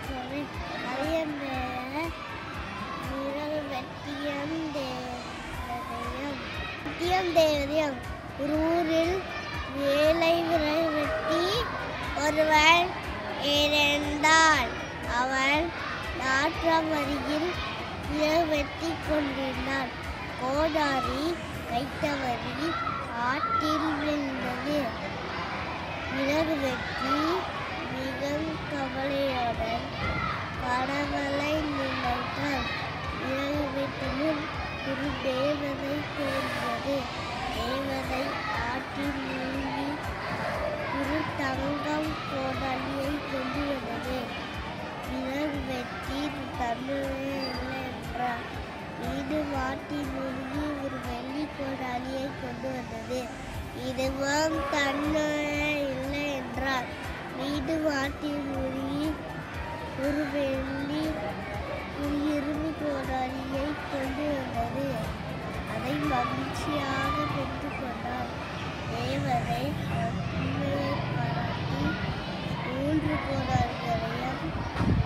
சொல்றேன் கரையம் நிழல் வெட்டியம் தேவதையம் வெட்டியம் தேவதையம் ஒரு ஊரில் வேலை விரை வெட்டி ஒருவன் இறந்தான் அவன் நாற்றம் அருகில் விறகு வெட்டி கொண்டிருந்தான் கோடாரி கைத்தவறி ஆற்றில் விழுந்தது விறகு வெட்டி மிகவும் கவலையுடன் கடவுளை நினைத்தான் விறகு வெட்டி முன் ஒரு தேவதை தோன்றியது தேவதை ஆற்றில் மூழ்கி ஒரு தங்கம் கோடாலியை கொண்டு வந்தது விறகு வெட்டி தன்னுடைய இல்லை என்றார் வீடு மாட்டி மூழ்கி ஒரு வெள்ளி கோடாலியை கொண்டு வந்தது இதுவும் தன்னுடைய இல்லை என்றார் வீடு மாட்டி மூழ்கி ஒரு வெள்ளி ஒரு இரும்பு கோடாலியை கொண்டு வந்தது அதை மகிழ்ச்சியாக பெற்றுக்கொண்டார் தேவதை நன்மை பாராட்டி மூன்று கோடாலிகளையும்